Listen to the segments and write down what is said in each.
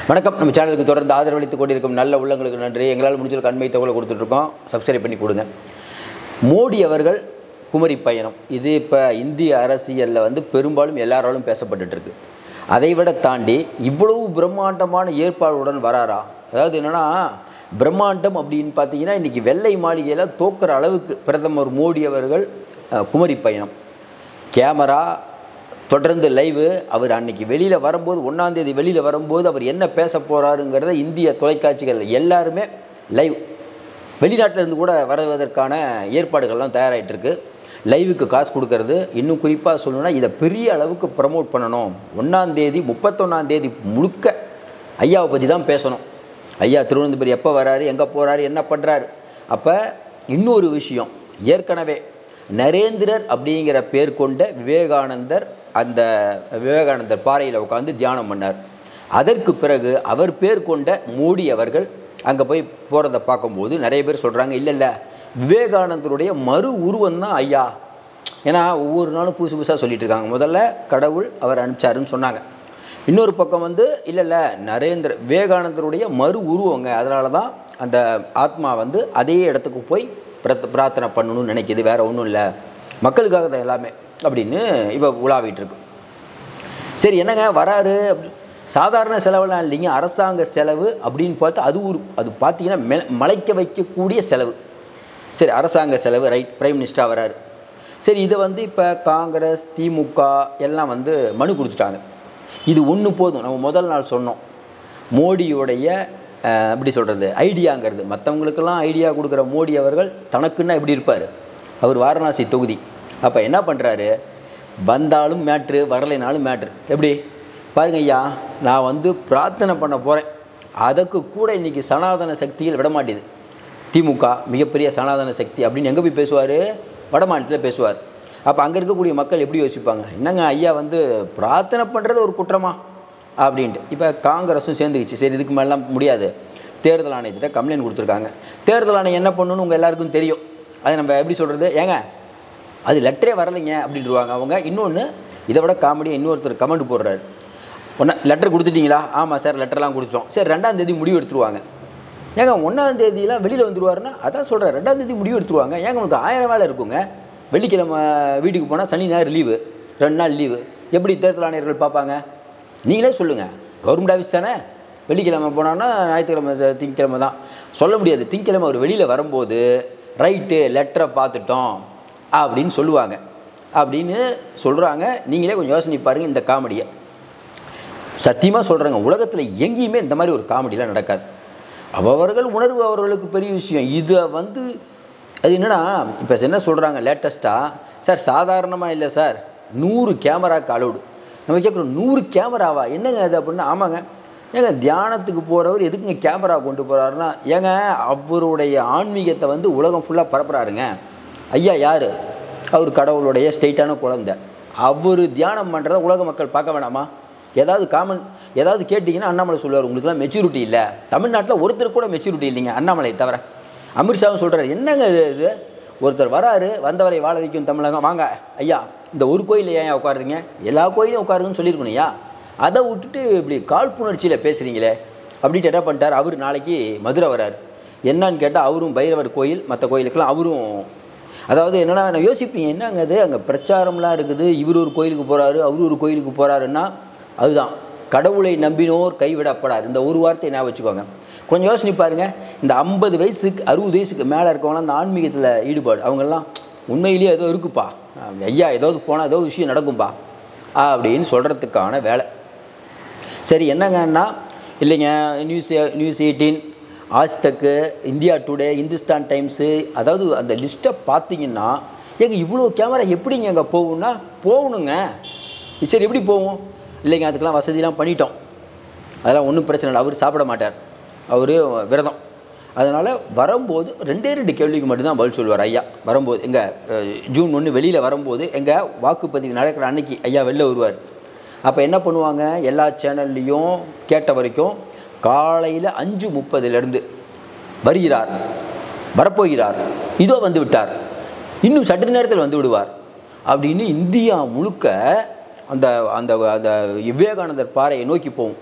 வணக்கம் நம்ம சேனலுக்கு தொடர்ந்து ஆதரவளித்துக் கொண்டிருக்கும் நல்ல உள்ளங்களுக்கு நன்றி எங்களால் முடிஞ்ச அண்மை தகவலை கொடுத்துட்ருக்கோம் சப்ஸ்கிரைப் பண்ணி கொடுங்க மோடி அவர்கள் குமரி பயணம் இது இப்போ இந்திய அரசியலில் வந்து பெரும்பாலும் எல்லாராலும் பேசப்பட்டுட்டு இருக்கு அதை விட தாண்டி இவ்வளவு பிரம்மாண்டமான ஏற்பாடுடன் வராரா அதாவது என்னென்னா பிரம்மாண்டம் அப்படின்னு பார்த்தீங்கன்னா இன்றைக்கி வெள்ளை மாளிகையில் தோக்குற அளவுக்கு பிரதமர் மோடி அவர்கள் அஹ், குமரி பயணம் கேமரா தொடர்ந்து லைவு அவர் அன்னைக்கு வெளியில் வரும்போது ஒன்றாந்தேதி வெளியில் வரும்போது அவர் என்ன பேச போகிறாருங்கிறத இந்திய தொலைக்காட்சிகள் எல்லாருமே லைவ் வெளிநாட்டில் இருந்து கூட வருவதற்கான ஏற்பாடுகள்லாம் தயாராகிட்டு இருக்கு லைவுக்கு காசு கொடுக்கறது இன்னும் குறிப்பாக சொல்லணும்னா இதை பெரிய அளவுக்கு ப்ரமோட் பண்ணணும் ஒன்றாந்தேதி முப்பத்தொன்னாந்தேதி முழுக்க ஐயாவை பற்றி தான் பேசணும் ஐயா திருவனந்தபுரம் எப்போ வராரு எங்கே போகிறாரு என்ன பண்ணுறாரு அப்போ இன்னொரு விஷயம் ஏற்கனவே நரேந்திரர் அப்படிங்கிற பேர் கொண்ட விவேகானந்தர் அந்த விவேகானந்தர் பாறையில் உட்காந்து தியானம் பண்ணார் அதற்கு பிறகு அவர் பேர் கொண்ட மோடி அவர்கள் அங்கே போய் போகிறத பார்க்கும்போது நிறைய பேர் சொல்கிறாங்க இல்லை இல்லை விவேகானந்தருடைய மறு உருவம் தான் ஐயா ஏன்னா ஒவ்வொரு நாளும் புதுசு புதுசாக சொல்லிட்டு இருக்காங்க முதல்ல கடவுள் அவர் அனுப்பிச்சாருன்னு சொன்னாங்க இன்னொரு பக்கம் வந்து இல்லை இல்லை நரேந்திர விவேகானந்தருடைய மறு உருவங்க அதனால தான் அந்த ஆத்மா வந்து அதே இடத்துக்கு போய் பிரார்த்த பிரார்த்தனை பண்ணணும்னு நினைக்கிது வேற ஒன்றும் இல்லை மக்களுக்காக தான் எல்லாமே அப்படின்னு இப்போ உலாவிட்டு இருக்கு சரி என்னங்க வராரு அப்படி சாதாரண செலவெல்லாம் இல்லைங்க அரசாங்க செலவு அப்படின்னு பார்த்தா அது ஒரு அது பார்த்தீங்கன்னா மெ மலைக்க வைக்கக்கூடிய செலவு சரி அரசாங்க செலவு ரைட் பிரைம் மினிஸ்டராக வராரு சரி இதை வந்து இப்போ காங்கிரஸ் திமுக எல்லாம் வந்து மனு கொடுத்துட்டாங்க இது ஒன்று போதும் நம்ம முதல் நாள் சொன்னோம் மோடியுடைய அஹ், எப்படி சொல்கிறது ஐடியாங்கிறது மற்றவங்களுக்கெல்லாம் ஐடியா கொடுக்குற மோடி அவர்கள் தனக்குன்னா எப்படி இருப்பார் அவர் வாரணாசி தொகுதி அப்போ என்ன பண்ணுறாரு வந்தாலும் மேட்ரு வரலைனாலும் மேட்ரு எப்படி பாருங்க ஐயா நான் வந்து பிரார்த்தனை பண்ண போகிறேன் அதுக்கு கூட இன்றைக்கி சனாதன சக்திகள் விட மாட்டேது திமுக மிகப்பெரிய சனாதன சக்தி அப்படின்னு எங்கே போய் பேசுவார் வட மாநிலத்தில் பேசுவார் அப்போ அங்கே இருக்கக்கூடிய மக்கள் எப்படி யோசிப்பாங்க என்னங்க ஐயா வந்து பிரார்த்தனை பண்ணுறது ஒரு குற்றமா அப்படின்ட்டு இப்போ காங்கிரஸும் சேர்ந்துக்கிச்சு சரி இதுக்கு மேலாம் முடியாது தேர்தல் ஆணையத்திட்ட கம்ப்ளைண்ட் கொடுத்துருக்காங்க தேர்தல் ஆணையம் என்ன பண்ணணும்னு உங்கள் எல்லாருக்கும் தெரியும் அதை நம்ம எப்படி சொல்கிறது ஏங்க அது லெட்டரே வரலைங்க அப்படின்ட்டுருவாங்க அவங்க இன்னொன்று இதை விட காமெடியாக இன்னொருத்தர் கமெண்ட் போடுறாரு ஒன்றா லெட்டர் கொடுத்துட்டீங்களா ஆமாம் சார் லெட்டர்லாம் கொடுத்துட்டோம் சரி ரெண்டாம் தேதி முடிவு எடுத்துருவாங்க ஏங்க ஒன்றாம் தேதியெலாம் வெளியில் வந்துருவாருன்னா அதான் சொல்கிறேன் ரெண்டாம் தேதி முடிவு எடுத்துருவாங்க ஏங்க உங்களுக்கு ஆயிரம் வேலை இருக்குங்க வெள்ளிக்கிழமை வீட்டுக்கு போனால் சனி ஞாயிறு லீவு ரெண்டு நாள் லீவு எப்படி தேர்தல் ஆணையர்கள் பார்ப்பாங்க நீங்களே சொல்லுங்கள் கவர்மெண்ட் ஆஃபீஸ் தானே வெள்ளிக்கிழமை போனான்னா ஞாயிற்றுக்கிழமை ச- திங்கக்கிழமை தான் சொல்ல முடியாது திங்கக்கிழமை அவர் வெளியில் வரும்போது ரைட்டு லெட்டரை பார்த்துட்டோம் அப்படின்னு சொல்லுவாங்க அப்படின்னு சொல்கிறாங்க நீங்களே கொஞ்சம் யோசனை பாருங்கள் இந்த காமெடியை சத்தியமாக சொல்கிறேங்க உலகத்தில் எங்கேயுமே இந்த மாதிரி ஒரு காமெடிலாம் நடக்காது அவர்கள் உணர்வு அவர்களுக்கு பெரிய விஷயம் இதை வந்து அது என்னன்னா இப்போ என்ன சொல்கிறாங்க லேட்டஸ்ட்டாக சார் சாதாரணமாக இல்லை சார் நூறு கேமராக்கு அலௌடு நம்ம கேட்குறோம் நூறு கேமராவா என்னங்க அது அப்படின்னா ஆமாங்க ஏங்க தியானத்துக்கு போகிறவர் எதுக்குங்க கேமரா கொண்டு போகிறாருன்னா ஏங்க அவருடைய ஆன்மீகத்தை வந்து உலகம் ஃபுல்லாக பரப்புறாருங்க ஐயா யார் அவர் கடவுளுடைய ஸ்ட்ரெயிட்டான குழந்தை அவர் தியானம் பண்ணுறத உலக மக்கள் பார்க்க வேணாமா ஏதாவது காமன் ஏதாவது கேட்டிங்கன்னா அண்ணாமலை சொல்லுவார் உங்களுக்குலாம் மெச்சூரிட்டி இல்லை தமிழ்நாட்டில் ஒருத்தர் கூட மெச்சூரிட்டி இல்லைங்க அண்ணாமலை தவிர அமித்ஷாவும் சொல்கிறார் என்னங்க இது இது ஒருத்தர் வராரு வந்தவரை வாழ வைக்கும் தமிழகம் வாங்க ஐயா இந்த ஒரு கோயில் ஏன் உட்காருறீங்க எல்லா கோயிலையும் உட்காருங்கன்னு சொல்லியிருக்கணும் ஐயா அதை விட்டுட்டு இப்படி காழ்ப்புணர்ச்சியில் பேசுகிறீங்களே அப்படின்ட்டு என்ன பண்ணிட்டார் அவர் நாளைக்கு மதுரை வரார் என்னன்னு கேட்டால் அவரும் பைரவர் கோயில் மற்ற கோயிலுக்கெல்லாம் அவரும் அதாவது என்னன்னா நான் யோசிப்பீங்க என்னங்க அது அங்கே பிரச்சாரம்லாம் இருக்குது இவர் ஒரு கோயிலுக்கு போகிறாரு அவர் ஒரு கோயிலுக்கு போகிறாருன்னா அதுதான் கடவுளை நம்பினோர் கைவிடப்படாது இந்த ஒரு வார்த்தையை ஞாபகம் வச்சுக்கோங்க கொஞ்சம் யோசனை பாருங்க இந்த ஐம்பது வயசுக்கு அறுபது வயசுக்கு மேலே இருக்கவங்களாம் இந்த ஆன்மீகத்தில் ஈடுபாடு அவங்கெல்லாம் உண்மையிலேயே ஏதோ இருக்குப்பா ஐயா ஏதாவது போனால் ஏதோ விஷயம் நடக்கும்பா அப்படின்னு சொல்கிறதுக்கான வேலை சரி என்னங்கன்னா இல்லைங்க நியூஸ் நியூஸ் எயிட்டீன் ஆஜ்தக்கு இந்தியா டுடே இந்துஸ்தான் டைம்ஸு அதாவது அந்த லிஸ்ட்டை பார்த்தீங்கன்னா ஏங்க இவ்வளோ கேமரா எப்படிங்க அங்கே போகும்னா போகணுங்க சரி எப்படி போகும் இல்லைங்க அதுக்கெல்லாம் வசதிலாம் பண்ணிட்டோம் அதெல்லாம் ஒன்றும் பிரச்சனை இல்லை அவர் சாப்பிட மாட்டார் அவர் விரதம் அதனால் வரும்போது ரெண்டே ரெண்டு கேள்விக்கு மட்டும்தான் பதில் சொல்லுவார் ஐயா வரும்போது எங்கள் ஜூன் ஒன்று வெளியில் வரும்போது எங்கள் வாக்குப்பதிவு நடக்கிற அன்னைக்கு ஐயா வெளில வருவார் அப்போ என்ன பண்ணுவாங்க எல்லா சேனல்லையும் கேட்ட வரைக்கும் காலையில் அஞ்சு முப்பதுலேருந்து வருகிறார் வரப்போகிறார் இதோ வந்து விட்டார் இன்னும் சற்று நேரத்தில் வந்து விடுவார் அப்படின்னு இந்தியா முழுக்க அந்த அந்த அந்த விவேகானந்தர் பாறையை நோக்கி போகும்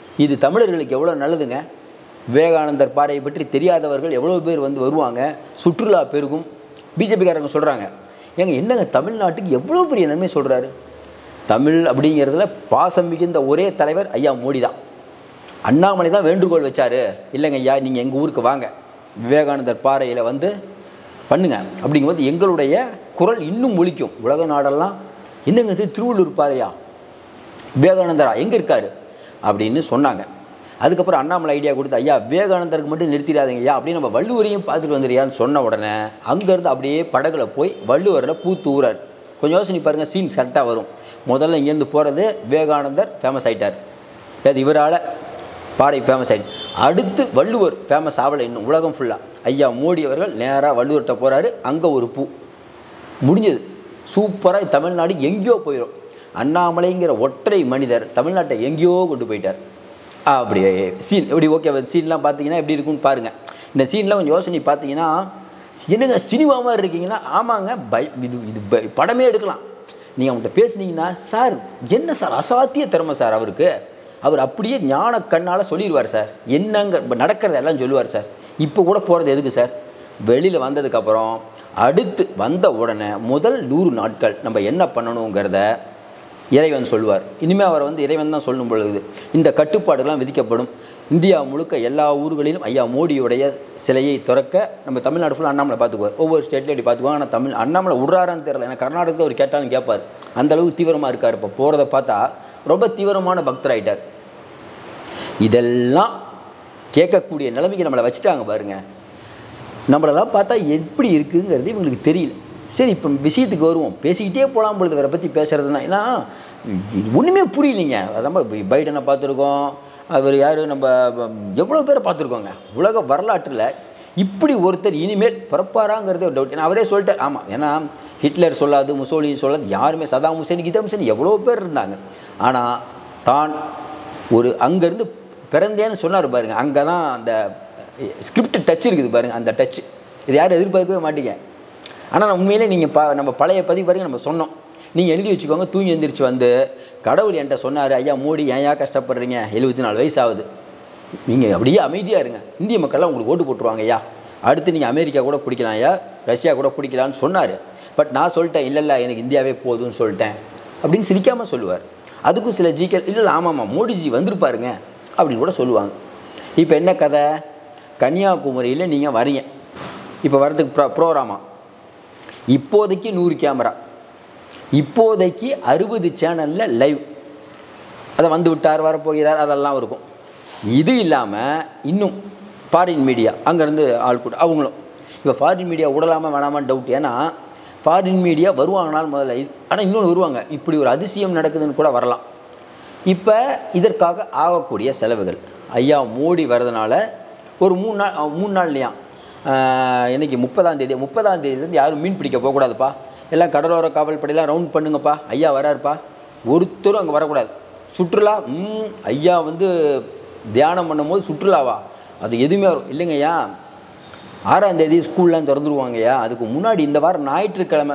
இது தமிழர்களுக்கு எவ்வளோ நல்லதுங்க விவேகானந்தர் பாறையை பற்றி தெரியாதவர்கள் எவ்வளோ பேர் வந்து வருவாங்க சுற்றுலா பெருகும் பிஜேபிக்காரங்க சொல்கிறாங்க ஏங்க என்னங்க தமிழ்நாட்டுக்கு எவ்வளோ பெரிய நன்மை சொல்கிறாரு தமிழ் அப்படிங்கிறதுல பாசம் மிகுந்த ஒரே தலைவர் ஐயா மோடி தான் அண்ணாமலை தான் வேண்டுகோள் வச்சாரு இல்லைங்க ஐயா நீங்கள் எங்கள் ஊருக்கு வாங்க விவேகானந்தர் பாறையில் வந்து பண்ணுங்க அப்படிங்கும்போது எங்களுடைய குரல் இன்னும் ஒலிக்கும் உலக நாடெல்லாம் என்னங்க இது திருவள்ளூர் பாறையா விவேகானந்தரா எங்கே இருக்காரு அப்படின்னு சொன்னாங்க அதுக்கப்புறம் அண்ணாமலை ஐடியா கொடுத்து ஐயா விவேகானந்தருக்கு மட்டும் நிறுத்திடாதீங்க ஐயா அப்படின்னு நம்ம வள்ளுவரையும் பார்த்துட்டு வந்துடுறியான்னு சொன்ன உடனே அங்கேருந்து அப்படியே படகுல போய் வள்ளுவரில் பூ தூவுறார் கொஞ்சம் யோசனை பாருங்க சீன் கரெக்டாக வரும் முதல்ல இங்கேருந்து போகிறது விவேகானந்தர் ஃபேமஸ் ஆயிட்டார் அது இவரால் பாறை ஃபேமஸ் ஆயிடுச்சு அடுத்து வள்ளுவர் ஃபேமஸ் ஆகலை இன்னும் உலகம் ஃபுல்லாக ஐயா மோடி அவர்கள் நேராக வள்ளுவர்கிட்ட போகிறாரு அங்கே ஒரு பூ முடிஞ்சது சூப்பராக தமிழ்நாடு எங்கேயோ போயிடும் அண்ணாமலைங்கிற ஒற்றை மனிதர் தமிழ்நாட்டை எங்கேயோ கொண்டு போயிட்டார் அப்படியே சீன் எப்படி ஓகே சீன்லாம் பார்த்தீங்கன்னா எப்படி இருக்குன்னு பாருங்கள் இந்த சீன்லாம் கொஞ்சம் யோசனை பார்த்தீங்கன்னா என்னங்க சினிமா மாதிரி இருக்கீங்கன்னா ஆமாங்க பை இது இது ப- படமே எடுக்கலாம் நீங்கள் அவங்கள்ட்ட பேசுனீங்கன்னா சார் என்ன சார் அசாத்திய திறமை சார் அவருக்கு அவர் அப்படியே ஞான கண்ணால் சொல்லிடுவார் சார் என்னங்க இப்ப நடக்கிறத எல்லாம் சொல்லுவார் சார் இப்போ கூட போகிறது எதுக்கு சார் வெளியில் வந்ததுக்கப்புறம் அடுத்து வந்த உடனே முதல் நூறு நாட்கள் நம்ம என்ன பண்ணணுங்கிறத இறைவன் சொல்லுவார் இனிமேல் அவர் வந்து இறைவன் தான் சொல்லும் பொழுது இந்த கட்டுப்பாடுகள்லாம் விதிக்கப்படும் இந்தியா முழுக்க எல்லா ஊர்களிலும் ஐயா மோடியுடைய சிலையை திறக்க நம்ம தமிழ்நாடு ஃபுல்லாக அண்ணாமலை பார்த்துக்குவார் ஒவ்வொரு ஸ்டேட்லேயும் அப்படி பார்த்துக்குவாங்க ஆனால் தமிழ் அண்ணாமலை விட்றாரான்னு தெரியல ஏன்னா கர்நாடகத்தில் அவர் கேட்டாலும் கேட்பார் அந்த அளவுக்கு தீவிரமாக இருக்கார் இப்போ போகிறத பார்த்தா ரொம்ப தீவிரமான பக்தராயிட்டார் இதெல்லாம் கேட்கக்கூடிய நிலைமைக்கு நம்மளை வச்சுட்டாங்க பாருங்க நம்மளெல்லாம் பார்த்தா எப்படி இருக்குங்கிறது இவங்களுக்கு தெரியல சரி இப்போ விஷயத்துக்கு வருவோம் பேசிக்கிட்டே போகலாம் பொழுது வேற பற்றி பேசுறதுனா ஏன்னா இது ஒன்றுமே புரியலைங்க நம்ம பைடனை பார்த்துருக்கோம் அவர் யார் நம்ம எவ்வளோ பேரை பார்த்துருக்கோங்க உலக வரலாற்றில் இப்படி ஒருத்தர் இனிமேல் பிறப்பாராங்கிறது ஒரு டவுட் ஏன்னா அவரே சொல்லிட்டார் ஆமாம் ஏன்னா ஹிட்லர் சொல்லாது முசோலி சொல்லாது யாருமே சதாம் ஹுசேன் கிதாம் ஹுசேன் எவ்வளோ பேர் இருந்தாங்க ஆனால் தான் ஒரு அங்கேருந்து பிறந்தேன்னு சொன்னார் பாருங்க அங்கே தான் அந்த ஸ்கிரிப்ட் டச் இருக்குது பாருங்க அந்த டச் இது யாரும் எதிர்பார்க்கவே மாட்டீங்க ஆனால் நான் உண்மையிலே நீங்கள் பா நம்ம பழைய பதிவு பாருங்க நம்ம சொன்னோம் நீங்கள் எழுதி வச்சுக்கோங்க தூங்கி எந்திரிச்சு வந்து கடவுள் என்கிட்ட சொன்னார் ஐயா மோடி ஏன் ஏன் கஷ்டப்படுறீங்க எழுபத்தி நாலு வயசு ஆகுது நீங்கள் அப்படியே அமைதியாக இருங்க இந்திய மக்கள்லாம் உங்களுக்கு ஓட்டு போட்டுருவாங்க ஐயா அடுத்து நீங்கள் அமெரிக்கா கூட பிடிக்கலாம் ஐயா ரஷ்யா கூட பிடிக்கலான்னு சொன்னார் பட் நான் சொல்லிட்டேன் இல்லை இல்லை எனக்கு இந்தியாவே போதும்னு சொல்லிட்டேன் அப்படின்னு சிரிக்காமல் சொல்லுவார் அதுக்கும் சில ஜிகே இல்லை இல்லை ஆமாம்மா மோடிஜி வந்திருப்பாருங்க அப்படின்னு கூட சொல்லுவாங்க இப்போ என்ன கதை கன்னியாகுமரியில் நீங்கள் வரீங்க இப்போ வரதுக்கு ப்ரோ ப்ரோக்ராமா இப்போதைக்கு நூறு கேமரா இப்போதைக்கு அறுபது சேனலில் லைவ் அதை வந்து விட்டார் வரப்போகிறார் அதெல்லாம் இருக்கும் இது இல்லாமல் இன்னும் ஃபாரின் மீடியா அங்கேருந்து ஆள் கூட அவங்களும் இப்போ ஃபாரின் மீடியா விடலாமா வேணாமான்னு டவுட் ஏன்னா ஃபாரின் மீடியா வருவாங்கனாலும் முதல்ல ஆனால் இன்னொன்று வருவாங்க இப்படி ஒரு அதிசயம் நடக்குதுன்னு கூட வரலாம் இப்போ இதற்காக ஆகக்கூடிய செலவுகள் ஐயா மோடி வரதுனால ஒரு மூணு நாள் அஹ் மூணு நாள்லையா இன்னைக்கு முப்பதாம் தேதி முப்பதாம் தேதியிலேருந்து யாரும் மீன் பிடிக்க போகக்கூடாதுப்பா எல்லாம் கடலோர காவல் படையெல்லாம் ரவுண்ட் பண்ணுங்கப்பா ஐயா வராருப்பா ஒருத்தரும் அங்கே வரக்கூடாது சுற்றுலா ம் ஐயா வந்து தியானம் பண்ணும்போது சுற்றுலாவா அது எதுவுமே வரும் இல்லைங்க ஐயா ஆறாம் தேதி ஸ்கூல்லாம் திறந்துருவாங்கய்யா அதுக்கு முன்னாடி இந்த வாரம் ஞாயிற்றுக்கிழமை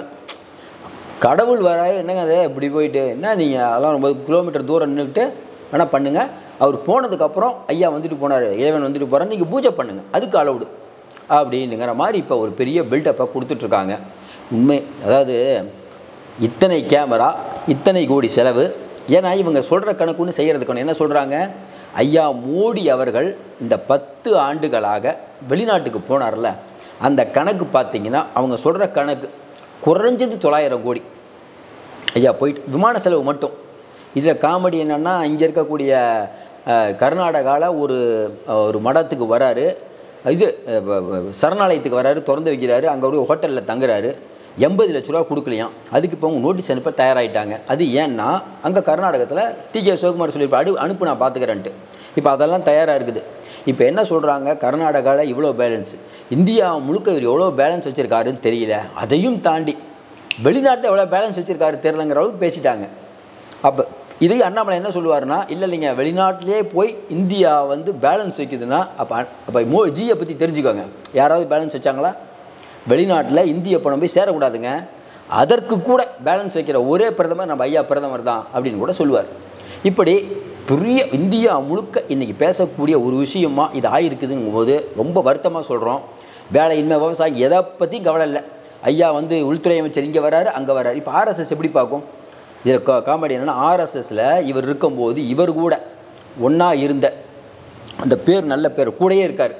கடவுள் வராய என்னங்க அது இப்படி போயிட்டு என்ன நீங்கள் அதெல்லாம் ரொம்ப கிலோமீட்டர் தூரம் நின்றுக்கிட்டு வேணால் பண்ணுங்கள் அவர் போனதுக்கப்புறம் ஐயா வந்துட்டு போனார் இறைவன் வந்துட்டு போகிறார் நீங்கள் பூஜை பண்ணுங்கள் அதுக்கு அலவுடு அப்படின்னுங்கிற மாதிரி இப்போ ஒரு பெரிய பில்டப்பை கொடுத்துட்ருக்காங்க உண்மை அதாவது இத்தனை கேமரா இத்தனை கோடி செலவு ஏன்னா இவங்க சொல்கிற கணக்குன்னு செய்கிறதுக்கு என்ன சொல்கிறாங்க ஐயா மோடி அவர்கள் இந்த பத்து ஆண்டுகளாக வெளிநாட்டுக்கு போனார்ல அந்த கணக்கு பார்த்தீங்கன்னா அவங்க சொல்கிற கணக்கு குறைஞ்சது தொள்ளாயிரம் கோடி ஐயா போயிட்டு விமான செலவு மட்டும் இதில் காமெடி என்னென்னா இங்கே இருக்கக்கூடிய அஹ், கர்நாடகாவில் ஒரு அஹ், ஒரு மடத்துக்கு வராரு இது அஹ், வ- வ- சரணாலயத்துக்கு வராரு திறந்து வைக்கிறாரு அங்கே ஒரு ஹோட்டலில் தங்குறாரு எண்பது லட்ச ரூபா கொடுக்கலையாம் அதுக்கு இப்போ அவங்க நோட்டீஸ் அனுப்ப தயாராகிட்டாங்க அது ஏன்னா அங்கே கர்நாடகத்தில் டிகே சிவகுமார் சொல்லியிருப்பா அடு அனுப்பு நான் பார்த்துக்கிறேன்ட்டு இப்போ அதெல்லாம் தயாராக இருக்குது இப்போ என்ன சொல்கிறாங்க கர்நாடகாவில் இவ்வளோ பேலன்ஸ் இந்தியா முழுக்க இவர் எவ்வளோ பேலன்ஸ் வச்சுருக்காருன்னு தெரியல அதையும் தாண்டி வெளிநாட்டில் எவ்வளோ பேலன்ஸ் வச்சுருக்காரு தெரிலங்கிற அளவுக்கு பேசிட்டாங்க அப்போ இதே அண்ணாமலை என்ன சொல்லுவாருன்னா இல்லை இல்லைங்க வெளிநாட்டிலே போய் இந்தியா வந்து பேலன்ஸ் வைக்குதுன்னா அப்போ அப்போ மோ ஜியை பற்றி தெரிஞ்சுக்கோங்க யாராவது பேலன்ஸ் வச்சாங்களா வெளிநாட்டில் இந்திய பணம் போய் சேரக்கூடாதுங்க அதற்கு கூட பேலன்ஸ் வைக்கிற ஒரே பிரதமர் நம்ம ஐயா பிரதமர் தான் அப்படின்னு கூட சொல்லுவார் இப்படி பெரிய இந்தியா முழுக்க இன்றைக்கி பேசக்கூடிய ஒரு விஷயமா இது ஆயிருக்குதுங்கும் போது ரொம்ப வருத்தமாக சொல்கிறோம் வேலையின்மை விவசாயம் எதை பற்றியும் கவலை இல்லை ஐயா வந்து உள்துறை அமைச்சர் இங்கே வராரு அங்கே வராரு இப்போ ஆர்எஸ்எஸ் எப்படி பார்க்கும் இதில் கா காமெடி என்னென்னா ஆர்எஸ்எஸில் இவர் இருக்கும்போது இவர் கூட ஒன்றா இருந்த அந்த பேர் நல்ல பேர் கூடயே இருக்கார்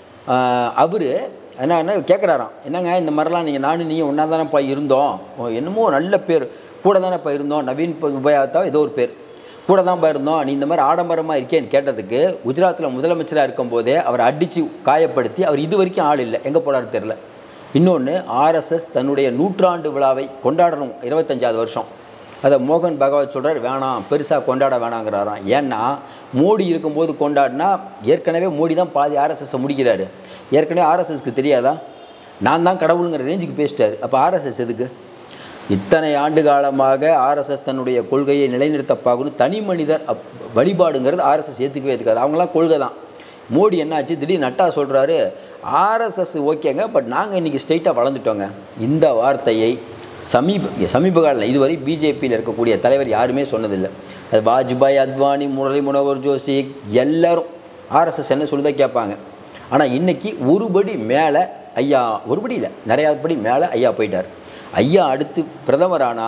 அவர் என்ன என்ன கேட்குறாராம் என்னங்க இந்த மாதிரிலாம் நீங்கள் நானும் நீயும் ஒன்றா தானேப்பா இருந்தோம் ஓ, என்னமோ நல்ல பேர் கூட தானேப்பா இருந்தோம் நவீன் ப- உபயாத்தா ஏதோ ஒரு பேர் கூட தான்ப்பா இருந்தோம் நீ இந்த மாதிரி ஆடம்பரமாக இருக்கேன்னு கேட்டதுக்கு குஜராத்தில் முதலமைச்சராக இருக்கும்போதே அவரை அடித்து காயப்படுத்தி அவர் இது வரைக்கும் ஆள் இல்லை எங்கே போனாரு தெரில இன்னொன்று ஆர்எஸ்எஸ் தன்னுடைய நூற்றாண்டு விழாவை கொண்டாடணும் இருபத்தஞ்சாவது வருஷம் அதை மோகன் பகவத் சொல்கிறார் வேணாம் பெருசாக கொண்டாட வேணாங்கிறாராம் ஏன்னா மோடி இருக்கும்போது கொண்டாடினா ஏற்கனவே மோடி தான் பாதி ஆர்எஸ்எஸ்ஸை முடிக்கிறாரு ஏற்கனவே ஆர்எஸ்எஸ்க்கு தெரியாதா நான் தான் கடவுளுங்கிற ரேஞ்சுக்கு பேசிட்டாரு அப்போ ஆர்எஸ்எஸ் எதுக்கு இத்தனை ஆண்டு காலமாக ஆர்எஸ்எஸ் தன்னுடைய கொள்கையை நிலைநிறுத்த பார்க்கணும் தனி மனிதர் அப் வழிபாடுங்கிறது ஆர்எஸ்எஸ் ஏற்றுக்கவே ஏற்றுக்காது அவங்களாம் கொள்கை தான் மோடி என்னாச்சு திடீர் நட்டா சொல்கிறாரு ஆர்எஸ்எஸ் ஓகேங்க பட் நாங்கள் இன்றைக்கி ஸ்ட்ரெயிட்டாக வளர்ந்துட்டோங்க இந்த வார்த்தையை சமீப சமீப காலம் இதுவரை பிஜேபியில் இருக்கக்கூடிய தலைவர் யாருமே சொன்னதில்லை அது வாஜ்பாய் அத்வானி முரளி மனோகர் ஜோஷி எல்லாரும் ஆர்எஸ்எஸ் என்ன சொல்லுதா கேட்பாங்க ஆனால் இன்னைக்கு ஒருபடி மேலே ஐயா ஒருபடி இல்லை நிறையா படி மேலே ஐயா போயிட்டார் ஐயா அடுத்து பிரதமரானா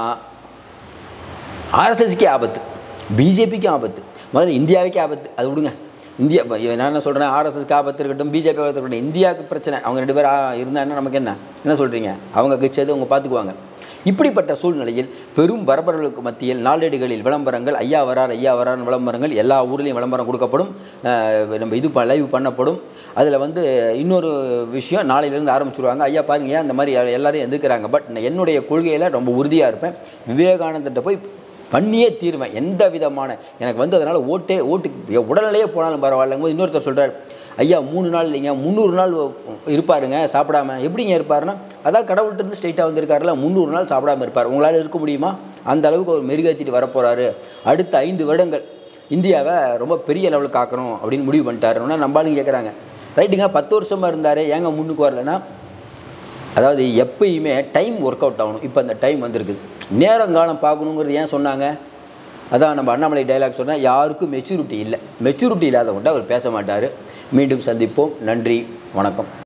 ஆர்எஸ்எஸ்க்கே ஆபத்து பிஜேபிக்கு ஆபத்து முதல்ல இந்தியாவுக்கே ஆபத்து அது விடுங்க இந்தியா இப்ப நான் என்ன சொல்கிறேன் ஆர்எஸ்எஸ்க்கு ஆபத்து இருக்கட்டும் பிஜேபி ஆபத்து இருக்கட்டும் இந்தியாவுக்கு பிரச்சனை அவங்க ரெண்டு பேரும் இருந்தா என்ன நமக்கு என்ன என்ன சொல்கிறீங்க அவங்க கட்சியது அவங்க பார்த்துக்குவாங்க இப்படிப்பட்ட சூழ்நிலையில் பெரும் பரபரப்புகளுக்கு மத்தியில் நாளேடுகளில் விளம்பரங்கள் ஐயா வரார் ஐயா வரார் விளம்பரங்கள் எல்லா ஊர்லேயும் விளம்பரம் கொடுக்கப்படும் அஹ் நம்ம இது லைவ் பண்ணப்படும் அதில் வந்து இன்னொரு விஷயம் நாளையிலேருந்து ஆரம்பிச்சிருவாங்க ஐயா பாருங்க ஏன் இந்த மாதிரி எல்லாரையும் எதிர்க்கிறாங்க பட் என்னுடைய கொள்கையில் ரொம்ப உறுதியாக இருப்பேன் விவேகானந்தர்கிட்ட போய் பண்ணியே தீருவேன் எந்த விதமான எனக்கு வந்து அதனால் ஓட்டே ஓட்டு என் உடல்நிலையே போனாலும் பரவாயில்லைங்க போது இன்னொருத்தர் சொல்கிறார் ஐயா மூணு நாள் இல்லைங்க முந்நூறு நாள் இருப்பாருங்க சாப்பிடாம எப்படிங்க இருப்பாருன்னா அதான் கடவுள்கிட்ட இருந்து ஸ்ட்ரைட்டாக வந்திருக்காருல முந்நூறு நாள் சாப்பிடாம இருப்பார் உங்களால் இருக்க முடியுமா அந்த அளவுக்கு அவர் மெருகேற்றிட்டு வரப்போகிறாரு அடுத்த ஐந்து வருடங்கள் இந்தியாவை ரொம்ப பெரிய லெவலுக்கு ஆக்கணும் அப்படின்னு முடிவு பண்ணிட்டாருன்னா நம்பாளுங்க கேட்குறாங்க ரைட்டுங்க பத்து வருஷமாக இருந்தார் ஏங்க முன்னுக்கு வரலன்னா அதாவது எப்பயுமே டைம் ஒர்க் அவுட் ஆகணும் இப்போ அந்த டைம் வந்திருக்குது நேரங்காலம் பார்க்கணுங்கிறது ஏன் சொன்னாங்க அதான் நம்ம அண்ணாமலை டைலாக் சொன்னால் யாருக்கும் மெச்சூரிட்டி இல்லை மெச்சூரிட்டி இல்லாதவங்கள்ட்ட அவர் பேச மாட்டார் மீண்டும் சந்திப்போம் நன்றி வணக்கம்